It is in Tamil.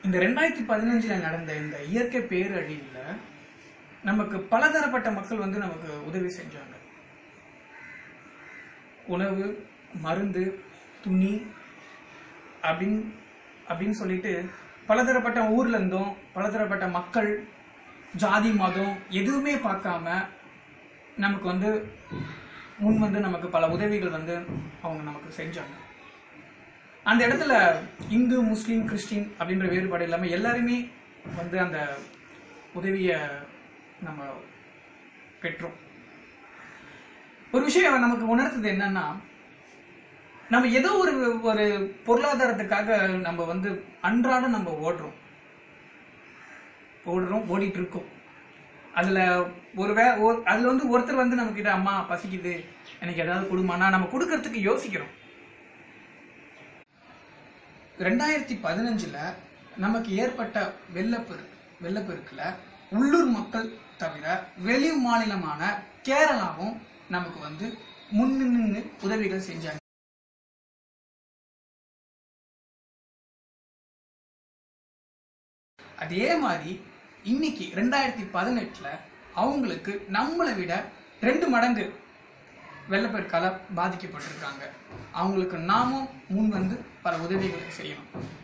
இந்த ரெண்டாயிரத்தி பதினஞ்சுல நடந்த இந்த இயற்கை பேரழிவுல நமக்கு பலதரப்பட்ட மக்கள் வந்து நமக்கு உதவி செஞ்சாங்க உணவு மருந்து துணி அப்படின்னு அப்படின்னு சொல்லிட்டு பலதரப்பட்ட ஊர்ல இருந்தும் பலதரப்பட்ட மக்கள் ஜாதி மதம் எதுவுமே பார்க்காம நமக்கு வந்து முன் வந்து நமக்கு பல உதவிகள் வந்து அவங்க நமக்கு செஞ்சாங்க அந்த இடத்துல இந்து முஸ்லீம் கிறிஸ்டின் அப்படின்ற வேறுபாடு இல்லாமல் எல்லாருமே வந்து அந்த உதவியை நம்ம பெற்றோம் ஒரு விஷயம் நமக்கு உணர்த்தது என்னன்னா நம்ம ஏதோ ஒரு ஒரு பொருளாதாரத்துக்காக நம்ம வந்து அன்றாடம் நம்ம ஓடுறோம் ஓடுறோம் ஓடிட்டு இருக்கோம் அதுல ஒரு வே ஒரு- அதுல வந்து ஒருத்தர் வந்து நம்ம கிட்ட அம்மா பசிக்குது எனக்கு ஏதாவது கொடுமானா நம்ம கொடுக்கறதுக்கு யோசிக்கிறோம் ரெண்டாயிரத்தி பதினஞ்சுல நமக்கு ஏற்பட்ட வெள்ளப்பெருக்கு வெள்ளப்பெருக்குல உள்ளூர் மக்கள் தவிர வெளி மாநிலமான கேரளாவும் நமக்கு வந்து முன்னின்று உதவிகள் செஞ்சாங்க அதே மாதிரி இன்னைக்கு ரெண்டாயிரத்தி பதினெட்டுல அவங்களுக்கு நம்மளை விட ரெண்டு மடங்கு வெள்ளப்பெருக்கால பாதிக்கப்பட்டிருக்காங்க அவங்களுக்கு நாமும் முன் வந்து பல உதவிகளை செய்யணும்